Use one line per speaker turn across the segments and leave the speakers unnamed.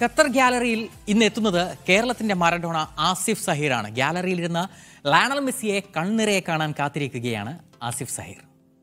Qatar ഗ്യാലറിയിൽ ഇന്ന് എത്തുന്നത് കേരളത്തിന്റെ മറഡോണ ആസിഫ് സഹീറാണ് ഗ്യാലറിയിലിരുന്ന് ലയണൽ മെസ്സിയെ കൺനിറയെ കാണാൻ കാത്തിരിക്കുകയാണ് ആസിഫ് സഹീർ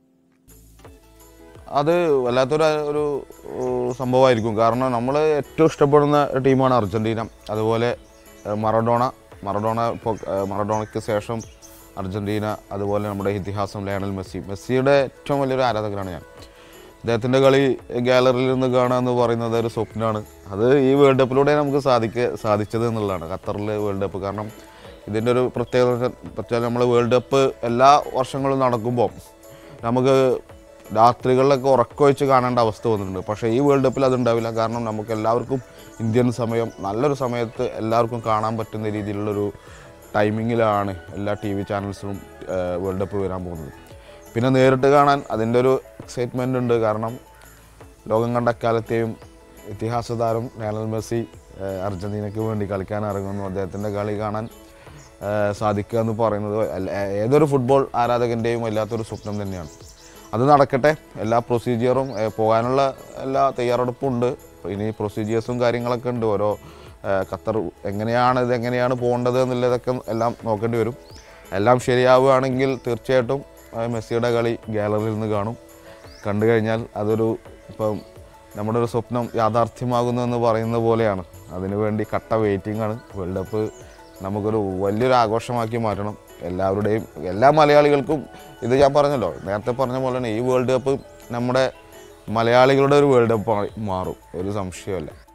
അത് വല്ലാത്തൊരു ഒരു ഏഹ്, സംഭവമായിരിക്കും കാരണം നമ്മൾ ഏറ്റവും ഇഷ്ടപ്പെടുന്ന ടീമാണ് അർജൻറ്റീന അതുപോലെ ഏഹ്, മറഡോണ മറഡോണ ഇപ്പോൾ ഏഹ്, മറഡോണയ്ക്ക് ശേഷം അർജൻറ്റീന അതുപോലെ നമ്മുടെ ഇതിഹാസം ലയണൽ മെസ്സി മെസ്സിയുടെ ഏറ്റവും വലിയൊരു ആരാധകനാണ് ഞാൻ അദ്ദേഹത്തിൻ്റെ കളി ഗാലറിയിൽ നിന്ന് കാണുക എന്ന് പറയുന്നത് ഒരു സ്വപ്നമാണ് അത് ഈ വേൾഡ് കപ്പിലൂടെ നമുക്ക് സാധിക്ക സാധിച്ചത് എന്നുള്ളതാണ് ഖത്തറിൽ വേൾഡ് കപ്പ് കാരണം ഇതിൻ്റെ ഒരു പ്രത്യേകത വെച്ചാൽ നമ്മൾ വേൾഡ് കപ്പ് എല്ലാ വർഷങ്ങളും നടക്കുമ്പോൾ നമുക്ക് രാത്രികളിലൊക്കെ ഉറക്കമൊഴിച്ച് കാണേണ്ട അവസ്ഥ വന്നിട്ടുണ്ട് പക്ഷേ ഈ വേൾഡ് കപ്പിൽ അതുണ്ടാവില്ല കാരണം നമുക്ക് എല്ലാവർക്കും ഇന്ത്യൻ സമയം നല്ലൊരു സമയത്ത് എല്ലാവർക്കും കാണാൻ പറ്റുന്ന രീതിയിലുള്ളൊരു ടൈമിങ്ങിലാണ് എല്ലാ ടി വി ചാനൽസിലും വേൾഡ് കപ്പ് വരാൻ പോകുന്നത് പിന്നെ നേരിട്ട് കാണാൻ അതിൻ്റെ ഒരു എക്സൈറ്റ്മെൻ്റ് ഉണ്ട് കാരണം ലോകം കണ്ട കാലത്തെയും ഇതിഹാസ താരം ലയണൽ മെസ്സി ഏഹ്, അർജൻറ്റീനയ്ക്ക് വേണ്ടി കളിക്കാൻ ഇറങ്ങുന്നു അദ്ദേഹത്തിൻ്റെ കളി കാണാൻ ഏഹ്, സാധിക്കുക എന്ന് പറയുന്നത് അല്ല- ഏതൊരു ഫുട്ബോൾ ആരാധകൻ്റെയും വല്ലാത്തൊരു സ്വപ്നം തന്നെയാണ് അത് നടക്കട്ടെ എല്ലാ പ്രൊസീജിയറും ഏഹ്, പോകാനുള്ള എല്ലാ തയ്യാറെടുപ്പും ഉണ്ട് ഇനി പ്രൊസീജിയേഴ്സും കാര്യങ്ങളൊക്കെ ഉണ്ട് ഓരോ ഏഹ്, ഖത്തർ എങ്ങനെയാണ് ഇത് എങ്ങനെയാണ് പോകേണ്ടത് എന്നുള്ളതൊക്കെ എല്ലാം നോക്കേണ്ടി വരും എല്ലാം ശരിയാവുകയാണെങ്കിൽ തീർച്ചയായിട്ടും ഏഹ്, മെസ്സിയുടെ കളി ഗാലറിയിൽ നിന്ന് കാണും കണ്ടു കഴിഞ്ഞാൽ അതൊരു ഇപ്പം നമ്മുടെ ഒരു സ്വപ്നം യാഥാർത്ഥ്യമാകുന്നു എന്ന് പറയുന്ന പോലെയാണ് അതിനുവേണ്ടി കട്ട വെയിറ്റിംഗ് ആണ് വേൾഡ് കപ്പ് നമുക്കൊരു വലിയൊരു ആഘോഷമാക്കി മാറ്റണം എല്ലാവരുടെയും എല്ലാ മലയാളികൾക്കും ഇത് ഞാൻ പറഞ്ഞല്ലോ നേരത്തെ പറഞ്ഞ പോലെ തന്നെ ഈ വേൾഡ് കപ്പ് നമ്മുടെ മലയാളികളുടെ ഒരു വേൾഡ് കപ്പ് മാറും ഒരു സംശയമില്ല